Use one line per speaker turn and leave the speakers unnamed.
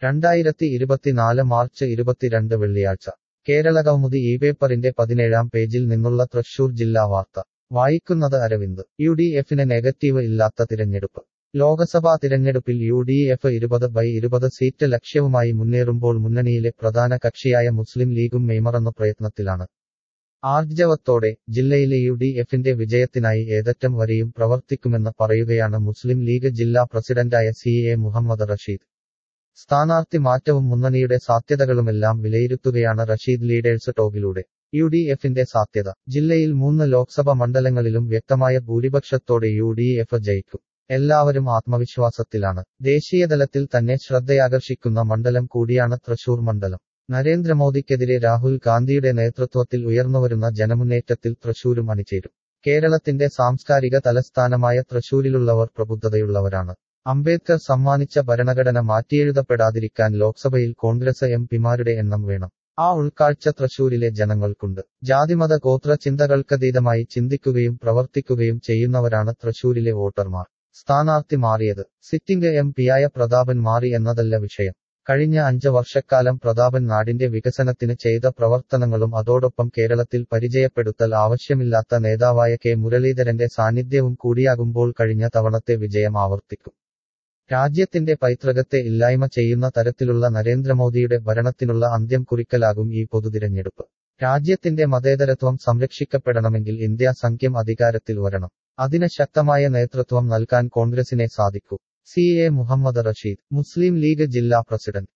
രണ്ടായിരത്തി ഇരുപത്തിനാല് മാർച്ച് ഇരുപത്തിരണ്ട് വെള്ളിയാഴ്ച കേരള കൗമുദി ഈ പേപ്പറിന്റെ പതിനേഴാം പേജിൽ നിന്നുള്ള തൃശൂർ ജില്ലാ വാർത്ത വായിക്കുന്നത് അരവിന്ദ് യു ഡി എഫിന് നെഗറ്റീവ് ഇല്ലാത്ത തിരഞ്ഞെടുപ്പ് ലോക്സഭാ തിരഞ്ഞെടുപ്പിൽ യു ഡി എഫ് ഇരുപത് ബൈ ഇരുപത് സീറ്റ് ലക്ഷ്യവുമായി മുന്നേറുമ്പോൾ മുന്നണിയിലെ പ്രധാന കക്ഷിയായ മുസ്ലിം ലീഗും മെയ്മറന്ന പ്രയത്നത്തിലാണ് ആർജവത്തോടെ ജില്ലയിലെ യു ഡി എഫിന്റെ വിജയത്തിനായി ഏതറ്റം വരെയും പ്രവർത്തിക്കുമെന്ന് പറയുകയാണ് മുസ്ലിം ലീഗ് ജില്ലാ പ്രസിഡന്റായ സി എ മുഹമ്മദ് റഷീദ് സ്ഥാനാർത്ഥി മാറ്റവും മുന്നണിയുടെ സാധ്യതകളുമെല്ലാം വിലയിരുത്തുകയാണ് റഷീദ് ലീഡേഴ്സ് ടോഗിലൂടെ യു ഡി എഫിന്റെ സാധ്യത ജില്ലയിൽ മൂന്ന് ലോക്സഭ മണ്ഡലങ്ങളിലും വ്യക്തമായ ഭൂരിപക്ഷത്തോടെ യു ഡി എഫ് ജയിക്കും എല്ലാവരും ആത്മവിശ്വാസത്തിലാണ് ദേശീയതലത്തിൽ തന്നെ ശ്രദ്ധയാകർഷിക്കുന്ന മണ്ഡലം കൂടിയാണ് തൃശൂർ മണ്ഡലം നരേന്ദ്രമോദിക്കെതിരെ രാഹുൽ ഗാന്ധിയുടെ നേതൃത്വത്തിൽ ഉയർന്നുവരുന്ന ജനമുന്നേറ്റത്തിൽ തൃശൂരും അണിചേരും കേരളത്തിന്റെ സാംസ്കാരിക തലസ്ഥാനമായ തൃശൂരിലുള്ളവർ പ്രബുദ്ധതയുള്ളവരാണ് അംബേദ്കർ സമ്മാനിച്ച ഭരണഘടന മാറ്റിയെഴുതപ്പെടാതിരിക്കാൻ ലോക്സഭയിൽ കോൺഗ്രസ് എം പിമാരുടെ എണ്ണം വേണം ആ ഉൾക്കാഴ്ച തൃശൂരിലെ ജനങ്ങൾക്കുണ്ട് ജാതിമത ഗോത്ര ചിന്തകൾക്കതീതമായി ചിന്തിക്കുകയും പ്രവർത്തിക്കുകയും ചെയ്യുന്നവരാണ് തൃശൂരിലെ വോട്ടർമാർ സ്ഥാനാർത്ഥി മാറിയത് സിറ്റിംഗ് എം പിയായ പ്രതാപൻ മാറി എന്നതല്ല വിഷയം കഴിഞ്ഞ അഞ്ച് വർഷക്കാലം പ്രതാപൻ നാടിന്റെ വികസനത്തിന് ചെയ്ത പ്രവർത്തനങ്ങളും അതോടൊപ്പം കേരളത്തിൽ പരിചയപ്പെടുത്തൽ ആവശ്യമില്ലാത്ത നേതാവായ കെ മുരളീധരന്റെ സാന്നിധ്യവും കൂടിയാകുമ്പോൾ കഴിഞ്ഞ തവണത്തെ വിജയം ആവർത്തിക്കും രാജ്യത്തിന്റെ പൈതൃകത്തെ ഇല്ലായ്മ ചെയ്യുന്ന തരത്തിലുള്ള നരേന്ദ്രമോദിയുടെ ഭരണത്തിനുള്ള അന്ത്യം കുറിക്കലാകും ഈ പൊതുതിരഞ്ഞെടുപ്പ് രാജ്യത്തിന്റെ മതേതരത്വം സംരക്ഷിക്കപ്പെടണമെങ്കിൽ ഇന്ത്യ സംഖ്യം അധികാരത്തിൽ വരണം അതിന് ശക്തമായ നേതൃത്വം നൽകാൻ കോൺഗ്രസിനെ സാധിക്കൂ സി എ മുഹമ്മദ് റഷീദ് മുസ്ലിം ലീഗ് ജില്ലാ പ്രസിഡന്റ്